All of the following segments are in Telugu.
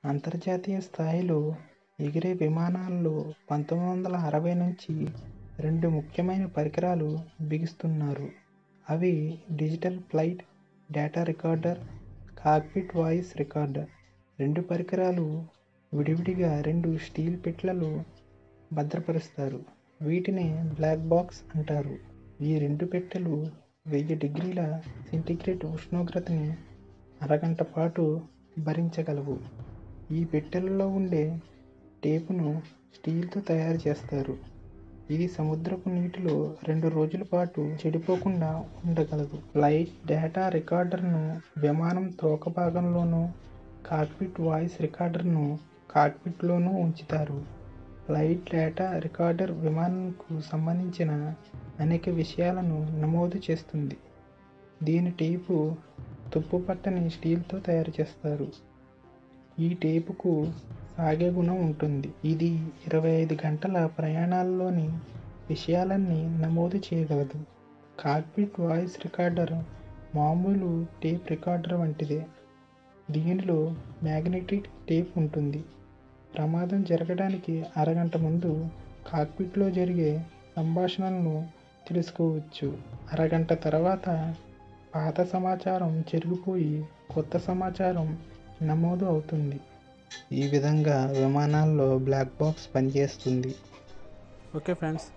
అంతర్జాతీయ స్థాయిలో ఎగిరే విమానాల్లో పంతొమ్మిది వందల అరవై నుంచి రెండు ముఖ్యమైన పరికరాలు బిగిస్తున్నారు అవి digital flight data recorder cockpit voice recorder రెండు పరికరాలు విడివిడిగా రెండు స్టీల్ పెట్టెలలో భద్రపరుస్తారు వీటిని బ్లాక్ బాక్స్ అంటారు ఈ రెండు పెట్టెలు వెయ్యి డిగ్రీల సెంటీగ్రేడ్ ఉష్ణోగ్రతని అరగంట పాటు భరించగలవు ఈ పెట్టెలలో ఉండే టేపును స్టీల్తో తయారు చేస్తారు ఇది సముద్రపు నీటిలో రెండు రోజుల పాటు చెడిపోకుండా ఉండగలదు ఫ్లైట్ డేటా రికార్డర్ను విమానం తోక భాగంలోనూ కాక్పిట్ వాయిస్ రికార్డర్ను కాక్పిట్లోనూ ఉంచుతారు ఫ్లైట్ డేటా రికార్డర్ విమానంకు సంబంధించిన అనేక విషయాలను నమోదు చేస్తుంది దీని టేపు తుప్పు పట్టని స్టీల్తో తయారు చేస్తారు ఈ టేపుకు సాగే గుణం ఉంటుంది ఇది ఇరవై ఐదు గంటల ప్రయాణాల్లోని విషయాలన్నీ నమోదు చేయగలదు కాక్పిట్ వాయిస్ రికార్డర్ మామూలు టేప్ రికార్డర్ వంటిదే దీనిలో మ్యాగ్నెటిక్ టేప్ ఉంటుంది ప్రమాదం జరగడానికి అరగంట ముందు కాక్పిట్లో జరిగే సంభాషణలను తెలుసుకోవచ్చు అరగంట తర్వాత పాత సమాచారం చెరిగిపోయి కొత్త సమాచారం నమోదు అవుతుంది ఈ విధంగా విమానాల్లో బ్లాక్ బాక్స్ పనిచేస్తుంది ఓకే ఫ్రెండ్స్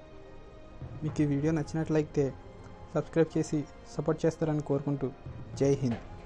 మీకు ఈ వీడియో నచ్చినట్లయితే సబ్స్క్రైబ్ చేసి సపోర్ట్ చేస్తారని కోరుకుంటూ జై హింద్